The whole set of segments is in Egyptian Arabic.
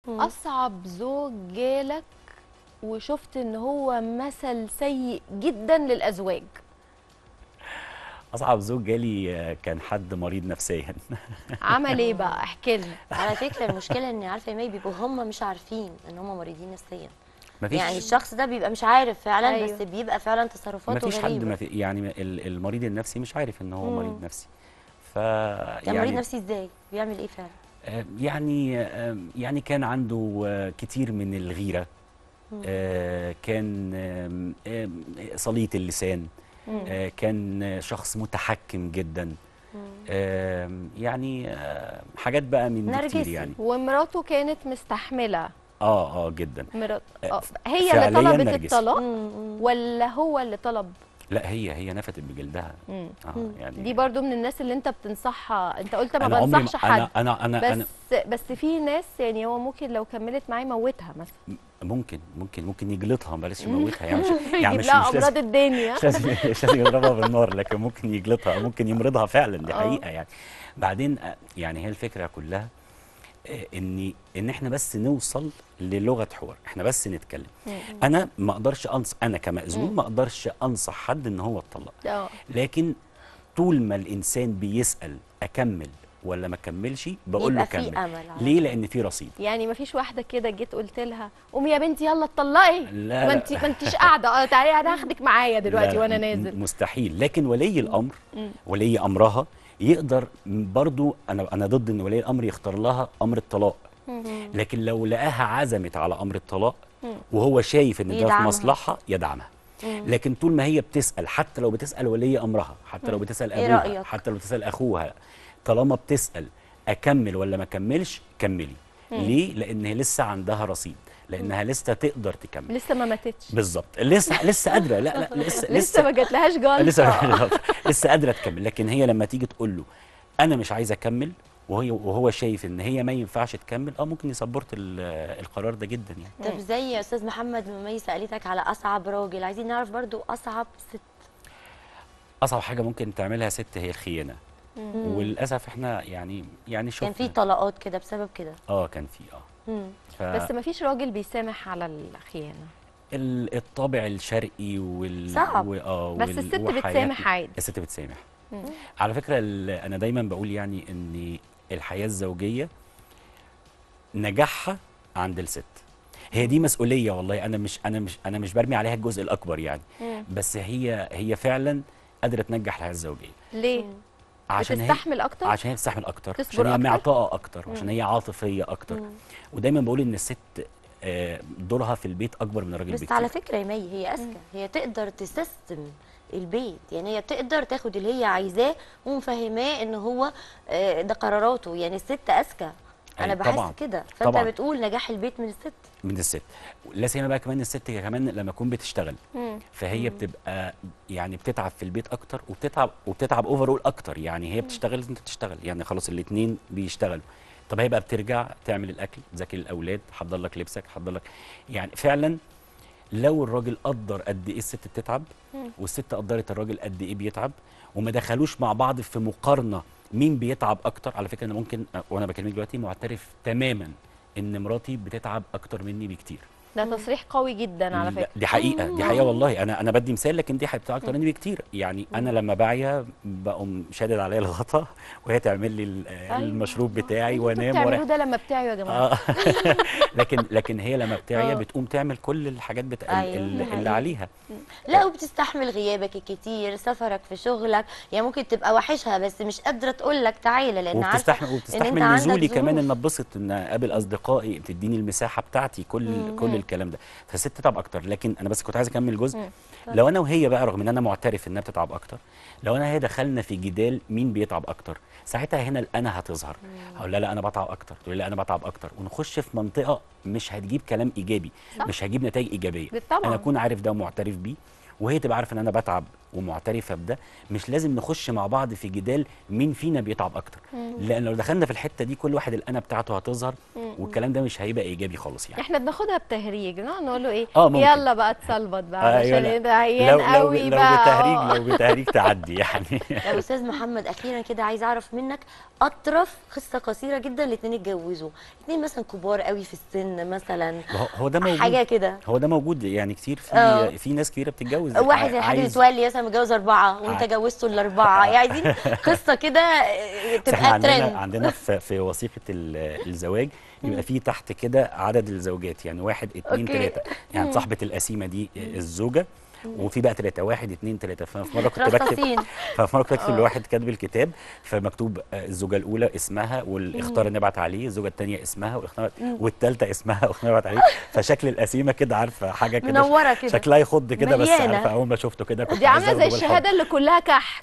اصعب زوج جالك وشفت ان هو مثل سيء جدا للازواج اصعب زوج جالي آه، كان حد مريض نفسيا عمل ايه بقى احكي لنا على فكره المشكله ان عارفه يا مي بيبقوا هم مش عارفين ان هم مريضين نفسيا مفيش يعني الشخص ده بيبقى مش عارف فعلا أيوه. بس بيبقى فعلا تصرفاته مفيش حد غريبه ما في يعني ال- المريض النفسي مش عارف ان هو مم. مريض نفسي ف كان مريض نفسي ازاي بيعمل ايه فعلا آه، يعني آه، يعني كان عنده آه، كتير من الغيرة آه، كان آم، آم، صليط اللسان آه، كان آه، شخص متحكم جدا آم، يعني آه، حاجات بقى من دي كتير نرجسي. يعني ومراته كانت مستحمله اه اه جدا مرات آه، آه، هي اللي فعلياً طلبت نرجسي. الطلاق مم. ولا هو اللي طلب لا هي هي نفتت بجلدها مم. اه يعني دي برضو من الناس اللي انت بتنصحها انت قلت ما أنا عمري بنصحش حد انا انا انا, أنا بس بس في ناس يعني هو ممكن لو كملت معاه يموتها مثلا ممكن ممكن ممكن يجلطها بلاش يموتها يعني مش يعني يجيب مش, لها مش امراض لازم الدنيا مش لازم مش لازم يضربها بالنار لكن ممكن يجلطها أو ممكن يمرضها فعلا دي آه. حقيقه يعني بعدين آه، يعني هي الفكره كلها آه، ان ان احنا بس نوصل للغه حوار احنا بس نتكلم انا ما اقدرش انصح انا كمأذون ما اقدرش انصح حد ان هو اتطلق اه لكن طول ما الانسان بيسال اكمل ولا ما اكملش بقول له يبقى في كمل أمل على ليه لان في رصيد يعني ما فيش واحده كده جيت قلت لها قومي يا بنتي يلا اتطلقي لا، ما لا. انت ما انتيش قاعده اه تعالي انا هاخدك معايا دلوقتي لا، وانا م- نازل مستحيل لكن ولي الامر ولي امرها يقدر برضو انا انا ضد ان ولي الامر يختار لها امر الطلاق لكن لو لقاها عزمت على امر الطلاق وهو شايف ان ده في يدعمها. مصلحه يدعمها لكن طول ما هي بتسال حتى لو بتسال ولي امرها حتى لو بتسال إيه ابوها رأيك؟ حتى لو بتسال اخوها طالما بتسال اكمل ولا ما اكملش كملي ليه لان هي لسه عندها رصيد لانها لسه تقدر تكمل لسه ما ماتتش بالظبط لسه لسه قادره لا لا لسه لسه ما جاتلهاش جلطه لسه لسه قادره تكمل لكن هي لما تيجي تقول له انا مش عايزه اكمل وهي وهو شايف ان هي ما ينفعش تكمل اه ممكن يسبورت ال- القرار ده جدا يعني طب زي يا استاذ محمد ممي سالتك على اصعب راجل عايزين نعرف برضو اصعب ست اصعب حاجه ممكن تعملها ست هي الخيانه وللاسف احنا يعني يعني شفنا كان في طلاقات كده بسبب كده اه كان في اه مم. ف بس ما فيش راجل بيسامح على الخيانه ال- الطابع الشرقي وال صعب. و... آه بس وال- الست وحياتنا- بتسامح عادي الست بتسامح على فكره ال- انا دايما بقول يعني ان الحياه الزوجيه نجاحها عند الست هي دي مسؤوليه والله انا مش انا مش انا مش برمي عليها الجزء الاكبر يعني بس هي هي فعلا قادره تنجح الحياه الزوجيه ليه عشان هي بتستحمل اكتر عشان هي تستحمل اكتر تصبر عشان هي أكتر؟ معطاءه اكتر عشان هي عاطفيه اكتر ودايما بقول ان الست آه، دورها في البيت اكبر من الراجل بس بكتير على فكره يا مي هي اذكى هي تقدر تسيستم البيت يعني هي تقدر تاخد اللي هي عايزاه ومفهماه ان هو آه، ده قراراته يعني الست اذكى انا أي بحس طبعاً. كده فانت طبعاً. بتقول نجاح البيت من الست من الست لا سيما بقى كمان الست كمان لما تكون بتشتغل فهي بتبقى يعني بتتعب في البيت اكتر وبتتعب وبتتعب اوفرول اكتر يعني هي بتشتغل انت بتشتغل يعني خلاص الاثنين بيشتغلوا طب هي بقى بترجع تعمل الاكل تذاكر الاولاد تحضر لك لبسك تحضر لك يعني فعلا لو الراجل قدر قد ايه الست بتتعب والست قدرت الراجل قد ايه بيتعب وما دخلوش مع بعض في مقارنه مين بيتعب اكتر على فكره انا ممكن وانا بكلمك دلوقتي معترف تماما ان مراتي بتتعب اكتر مني بكتير ده تصريح قوي جدا على لا، فكره دي حقيقه دي حقيقه والله انا انا بدي مثال لكن دي حقيقه اكتر مني بكتير يعني انا لما باعيا بقوم شادد عليا الغطا وهي تعمل لي ال- المشروب بتاعي انتوا وانام بتعملوه ورايح ده لما بتاعوا يا جماعه آه. لكن لكن هي لما بتعيا آه. بتقوم تعمل كل الحاجات بتا... أيوة، ال- دي اللي حقيقة. عليها لا وبتستحمل غيابك الكتير سفرك في شغلك يعني ممكن تبقى وحشها بس مش قادره تقول لك تعالى لان عارفه وبتستحمل إن أنت وبتستحمل عندك نزولي كمان ظروف. ان اتبسط ان اقابل اصدقائي بتديني المساحه بتاعتي كل كل الكلام ده فالست تتعب اكتر لكن انا بس كنت عايز اكمل جزء لو انا وهي بقى رغم ان انا معترف انها بتتعب اكتر لو انا هي دخلنا في جدال مين بيتعب اكتر ساعتها هنا الانا هتظهر هقول لها لا انا بتعب اكتر تقول لي لا انا بتعب اكتر ونخش في منطقه مش هتجيب كلام ايجابي صح. مش هجيب نتائج ايجابيه طبعاً. انا اكون عارف ده ومعترف بيه وهي تبقى عارفه ان انا بتعب ومعترفه بده مش لازم نخش مع بعض في جدال مين فينا بيتعب اكتر لان لو دخلنا في الحته دي كل واحد الانا بتاعته هتظهر والكلام ده مش هيبقى ايجابي خالص يعني احنا بناخدها بتهريج نقعد نقول له ايه آه، ممكن. يلا بقى تصلبط بقى أيوة، علشان لا. ده عيان لو لو قوي لو بقى بتهريج آه. لو بتهريج تعدي يعني يا استاذ محمد اخيرا كده عايز اعرف منك اطرف قصه قصيره جدا الاثنين اتجوزوا اثنين مثلا كبار قوي في السن مثلا هو- هو ده موجود حاجه كده هو ده موجود يعني كتير في آه. في ناس كبيره بتتجوز واحد زي حاج عايز- متولي مثلا متجوز اربعه وانت عاي- جوزته الاربعه يعني عايزين قصه كده آه، بس احنا تبقى عندنا ترند عندنا في, في وثيقه ال- الزواج يبقى في تحت كده عدد الزوجات يعني واحد اتنين أوكي. تلاته يعني صاحبه القسيمه دي الزوجه وفي بقى تلاته واحد اتنين تلاته ففي مره كنت بكتب رصاصين ففي مره كنت بكتب آه. لواحد كاتب الكتاب فمكتوب آه، الزوجه الاولى اسمها والاختار اللي نبعت عليه الزوجه الثانيه اسمها والاختار والثالثه اسمها والاختار نبعت عليه فشكل القسيمه كده عارفه حاجه كده منوره كده شكلها يخض كده بس مليانة. عارفه اول ما شفته كده كنت دي عايز عامله زي أخده بالحضن. الشهاده اللي كلها كحت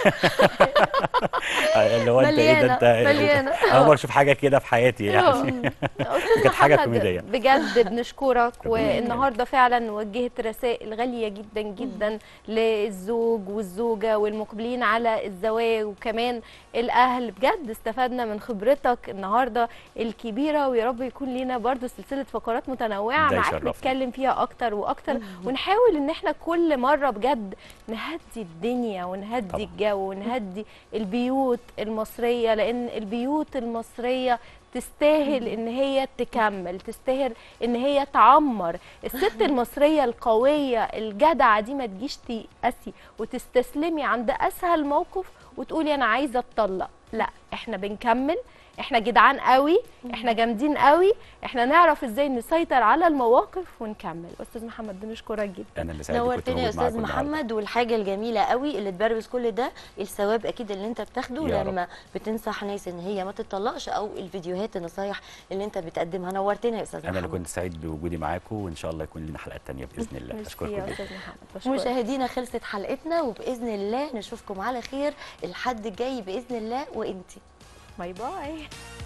اللي هو انت ايه ده انت مليانة، مليانة. اول مره اشوف حاجه كده في حياتي يعني استاذ كانت حاجة محمد كوميدية. بجد بنشكرك ربنا يخليك. والنهارده فعلا وجهت رسائل غاليه جدا جدا للزوج والزوجه والمقبلين على الزواج وكمان الاهل بجد استفدنا من خبرتك النهارده الكبيره ويا رب يكون لينا برضو سلسله فقرات متنوعه ده معاك يشرفنا. نتكلم فيها اكتر واكتر ونحاول ان احنا كل مره بجد نهدي الدنيا ونهدي طبعا. الجو ونهدي البيوت المصريه لان البيوت المصريه تستاهل ان هي تكمل تستاهل ان هي تعمر الست المصريه القويه الجدعه دي ما تجيش تيأسي وتستسلمي عند اسهل موقف وتقولي انا عايزه اتطلق لا احنا بنكمل احنا جدعان قوي احنا جامدين قوي احنا نعرف ازاي نسيطر على المواقف ونكمل استاذ محمد بنشكرك جدا انا اللي سعيد كنت نورتني يا موجود استاذ معاكم النهاردة. محمد والحاجه الجميله قوي اللي تبرز كل ده الثواب اكيد اللي انت بتاخده يا رب. لما بتنصح ناس ان هي ما تطلقش او الفيديوهات النصايح اللي انت بتقدمها نورتنا يا استاذ انا اللي محمد كنت سعيد بوجودي معاكم وان شاء الله يكون لنا حلقات تانية باذن الله ميرسي اشكركم يا جدا استاذ محمد بشكرك مشاهدينا خلصت حلقتنا وباذن الله نشوفكم على خير الحد الجاي باذن الله وانتي باي باي